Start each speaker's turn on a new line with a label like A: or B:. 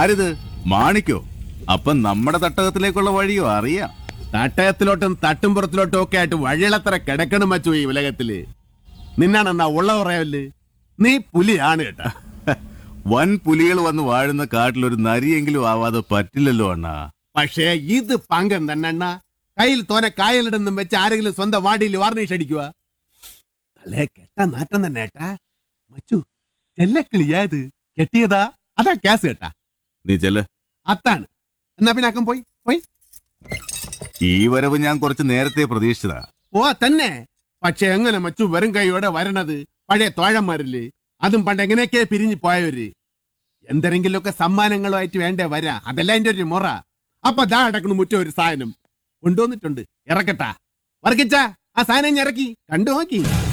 A: ആരിത് മാണിക്കോ അപ്പൊ നമ്മുടെ തട്ടകത്തിലേക്കുള്ള വഴിയോ അറിയാം
B: തട്ടയത്തിലോട്ടും തട്ടുംപുറത്തിലോട്ടും ഒക്കെ ആയിട്ട് വഴിയിളത്ര കിടക്കണം മച്ചു ഈ ഉലകത്തില് നിന്നാണെന്നാ ഉള്ള പറയല്ലേ നീ പുലിയാണ് കേട്ടാ
A: വൻ പുലികൾ വന്ന് വാഴുന്ന കാട്ടിൽ ഒരു നരിയെങ്കിലും ആവാതെ പറ്റില്ലല്ലോ അണ്ണാ
B: പക്ഷേ ഇത് പങ്കം തന്നെ അണ്ണാ കയ്യിൽ തോനെ കായലിടുന്നും വെച്ച് ആരെങ്കിലും സ്വന്തം വാടിയിൽ വാർണിഷ് അടിക്കുക തലേ കെട്ട നാറ്റം തന്നെ ഏട്ടാ മച്ചു ചെല്ലക്കിളിയാത് കെട്ടിയതാ അതാ ക്യാസ് കേട്ടാ
A: നീ ചെല്ല്
B: അത്താണ് എന്നാ പിന്നെ അക്കം പോയി പോയി
A: ഈ വരവ് ഞാൻ കുറച്ച് നേരത്തെ പ്രതീക്ഷിച്ചതാ
B: ഓ തന്നെ പക്ഷെ എങ്ങനെ മച്ചു വെറും കൈയോടെ വരണത് പഴയ തോഴന്മാരില്ലേ അതും പണ്ട് എങ്ങനെയൊക്കെ പിരിഞ്ഞു പോയവര് എന്തെങ്കിലുമൊക്കെ സമ്മാനങ്ങളുമായിട്ട് വേണ്ടേ വരാ അതല്ല എന്റെ ഒരു മുറ അപ്പൊ ദാ അടക്കണു മുറ്റ ഒരു സാധനം കൊണ്ടുവന്നിട്ടുണ്ട് ഇറക്കട്ടാ വർക്കിച്ച ആ സാധനം ഇങ്ങ് ഇറക്കി കണ്ടു നോക്കി